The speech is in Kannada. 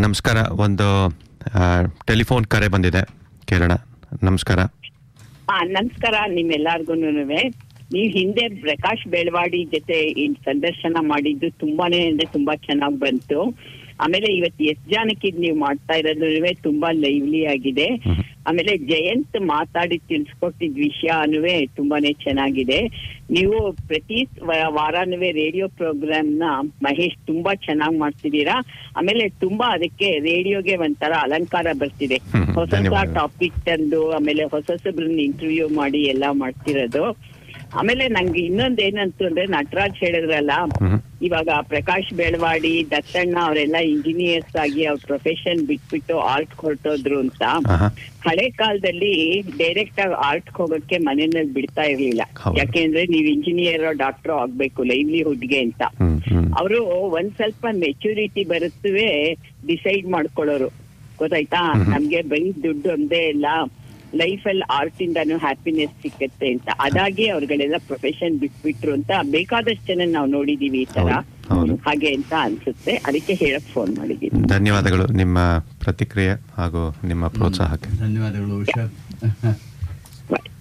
ನಮಸ್ಕಾರ ಒಂದು ಆ, ಟೆಲಿಫೋನ್ ಕರೆ ಬಂದಿದೆ ಕೇಳೋಣ ನಮಸ್ಕಾರ ಹಾ ನಮಸ್ಕಾರ ನಿಮ್ಮೆಲ್ಲರಿಗೂ ನೀವ್ ಹಿಂದೆ ಪ್ರಕಾಶ್ ಬೆಳವಾಡಿ ಜೊತೆ ಈ ಸಂದರ್ಶನ ಮಾಡಿದ್ದು ತುಂಬಾನೇ ಅಂದ್ರೆ ತುಂಬಾ ಚೆನ್ನಾಗ್ ಬಂತು ಆಮೇಲೆ ಇವತ್ತು ಎಸ್ ಜಾನಕಿ ನೀವು ಮಾಡ್ತಾ ಇರೋದು ತುಂಬಾ ಲೈವ್ಲಿ ಆಗಿದೆ ಹ್ಮ್. ಆಮೇಲೆ ಜಯಂತ್ ಮಾತಾಡಿ ತಿಳಿಸ್ಕೊಟ್ಟಿದ್ ವಿಷಯನೂ ತುಂಬಾನೇ ಚೆನ್ನಾಗಿದೆ ನೀವು ಪ್ರತಿ ವ- ವಾರಾನೂ ರೇಡಿಯೋ ಪ್ರೋಗ್ರಾಮ್ ನ ಮಹೇಶ್ ತುಂಬಾ ಚೆನ್ನಾಗ್ ಮಾಡ್ತಿದ್ದೀರಾ ಆಮೇಲೆ ತುಂಬಾ ಅದಕ್ಕೆ ರೇಡಿಯೋಗೆ ಒಂಥರ ಅಲಂಕಾರ ಬರ್ತಿದೆ ಹ್ಮ್, ಹೊಸ ಹೊಸ ಧನ್ಯವಾದಗಳು. ಟಾಪಿಕ್ ತಂದು ಆಮೇಲೆ ಹೊಸ ಹೊಸಬ್ರನ್ನ ಇಂಟರ್ವ್ಯೂ ಮಾಡಿ ಎಲ್ಲ ಮಾಡ್ತಿರೋದು ಆಮೇಲೆ ನಂಗೆ ಇನ್ನೊಂದ್ ಏನಂತು ಅಂದ್ರೆ ನಟರಾಜ್ ಹೇಳಿದ್ರಲ್ಲ ಹ್ಮ್. ಇವಾಗ ಪ್ರಕಾಶ್ ಬೆಳವಾಡಿ ದತ್ತಣ್ಣ ಅವರೆಲ್ಲ ಇಂಜಿನಿಯರ್ಸ್ ಆಗಿ ಅವ್ರ ಪ್ರೊಫೆಷನ್ ಬಿಟ್ಬಿಟ್ಟು ಆರ್ಟ್ ಹೊರಟೋದ್ರು ಅಂತ ಆಹಾ. ಹಳೆ ಕಾಲದಲ್ಲಿ ಡೈರೆಕ್ಟ್ ಆಗಿ ಆರ್ಟ್ ಹೋಗಕ್ಕೆ ಮನೆಯಲ್ಲಿ ಬಿಡ್ತಾ ಇರ್ಲಿಲ್ಲ ಹೌದು. ಯಾಕೆಂದ್ರೆ ನೀವು ಇಂಜಿನಿಯರ್ ಡಾಕ್ಟರ್ ಆಗ್ಬೇಕು ಲೈವ್ಲಿಹುಡ್ಗೆ ಅಂತ ಹ್ಮ್ ಹ್ಮ್ ಅವರು ಒಂದ್ ಸ್ವಲ್ಪ ಮೆಚುರಿಟಿ ಬರುತ್ತವೆ ಡಿಸೈಡ್ ಮಾಡ್ಕೊಳ್ಳೋರು ಗೊತ್ತಾಯ್ತಾ ಹ್ಮ್. ನಮ್ಗೆ ಬರೀ ದುಡ್ಡು ಒಂದೇ ಇಲ್ಲ ಲೈಫ್ ಅಲ್ಲಿ ಆರ್ಟ್ ಇಂದಾನು ಹ್ಯಾಪಿನೆಸ್ ಸಿಕ್ಕತ್ತೆ ಅಂತ ಅದಾಗಿ ಅವ್ರುಗಳೆಲ್ಲ ಪ್ರೊಫೆಷನ್ ಬಿಟ್ಬಿಟ್ರು ಅಂತ ಬೇಕಾದಷ್ಟು ಜನ ನಾವು ನೋಡಿದೀವಿ ಈ ತರ ಹೌದು, ಹೌದು. ಹಾಗೆ ಅಂತ ಅನ್ಸುತ್ತೆ ಅದಕ್ಕೆ ಹೇಳಕ್ ಫೋನ್ ಮಾಡಿದೀನಿ ಧನ್ಯವಾದಗಳು ನಿಮ್ಮ ಪ್ರತಿಕ್ರಿಯೆ ಹಾಗೂ ನಿಮ್ಮ ಪ್ರೋತ್ಸಾಹಕ್ಕೆ ಧನ್ಯವಾದಗಳು ಉಷಾ Bye.